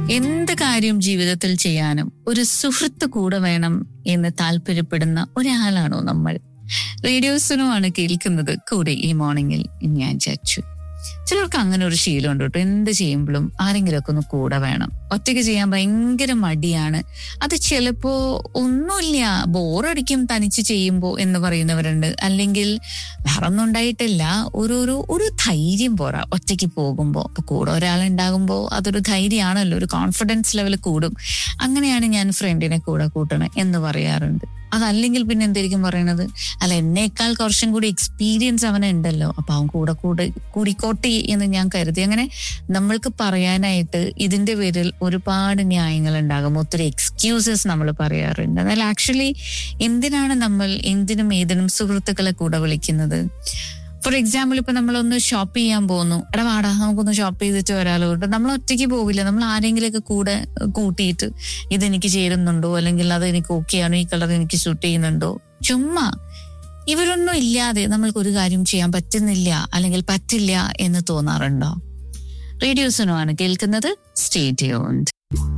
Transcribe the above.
എന്ത് കാര്യം ജീവിതത്തിൽ ചെയ്യാനും ഒരു സുഹൃത്ത് കൂടെ വേണം എന്ന് താല്പര്യപ്പെടുന്ന ഒരാളാണോ നമ്മൾ റേഡിയോസിനുമാണ് കേൾക്കുന്നത് കൂടെ ഈ മോർണിംഗിൽ ഞാൻ ചച്ചു ചിലർക്ക് അങ്ങനെ ഒരു ശീലമുണ്ട് കേട്ടോ എന്ത് ചെയ്യുമ്പോഴും ആരെങ്കിലുമൊക്കെ ഒന്ന് കൂടെ വേണം ഒറ്റയ്ക്ക് ചെയ്യാൻ ഭയങ്കര മടിയാണ് അത് ചിലപ്പോ ഒന്നുമില്ല ബോറടിക്കും തനിച്ച് ചെയ്യുമ്പോ എന്ന് പറയുന്നവരുണ്ട് അല്ലെങ്കിൽ വേറെ ഒന്നും ഉണ്ടായിട്ടില്ല ഒരു ഒരു ഒരു ധൈര്യം പോരാ ഒറ്റയ്ക്ക് പോകുമ്പോ അപ്പൊ കൂടെ ഒരാളുണ്ടാകുമ്പോ അതൊരു ധൈര്യമാണല്ലോ ഒരു കോൺഫിഡൻസ് ലെവൽ കൂടും അങ്ങനെയാണ് ഞാൻ ഫ്രണ്ടിനെ കൂടെ കൂട്ടണം എന്ന് പറയാറുണ്ട് അതല്ലെങ്കിൽ പിന്നെ എന്തായിരിക്കും പറയണത് അല്ല എന്നേക്കാൾ കുറച്ചും കൂടി എക്സ്പീരിയൻസ് അവനുണ്ടല്ലോ അപ്പൊ അവൻ കൂടെ കൂടെ കൂടിക്കോട്ടെ എന്ന് ഞാൻ കരുതി അങ്ങനെ നമ്മൾക്ക് പറയാനായിട്ട് ഇതിന്റെ പേരിൽ ഒരുപാട് ന്യായങ്ങൾ ഉണ്ടാകും ഒത്തിരി എക്സ്ക്യൂസസ് നമ്മൾ പറയാറുണ്ട് എന്നാൽ ആക്ച്വലി എന്തിനാണ് നമ്മൾ എന്തിനും ഏതിനും സുഹൃത്തുക്കളെ കൂടെ വിളിക്കുന്നത് ഫോർ എക്സാമ്പിൾ ഇപ്പൊ നമ്മളൊന്ന് ഷോപ്പ് ചെയ്യാൻ പോകുന്നു എടാ വാടാ നമുക്കൊന്ന് ഷോപ്പ് ചെയ്തിട്ട് വരാലോ നമ്മൾ ഒറ്റയ്ക്ക് പോവില്ല നമ്മൾ ആരെങ്കിലുമൊക്കെ കൂടെ കൂട്ടിയിട്ട് ഇതെനിക്ക് ചേരുന്നുണ്ടോ അല്ലെങ്കിൽ അത് എനിക്ക് ഓക്കെ ആണോ ഈ കളർ എനിക്ക് ഷൂട്ട് ചെയ്യുന്നുണ്ടോ ചുമ്മാ ഇവരൊന്നും ഇല്ലാതെ നമ്മൾക്ക് ഒരു കാര്യം ചെയ്യാൻ പറ്റുന്നില്ല അല്ലെങ്കിൽ പറ്റില്ല എന്ന് തോന്നാറുണ്ടോ റേഡിയോസിനുമാണ് കേൾക്കുന്നത് സ്റ്റേറ്റ് യോണ്ട്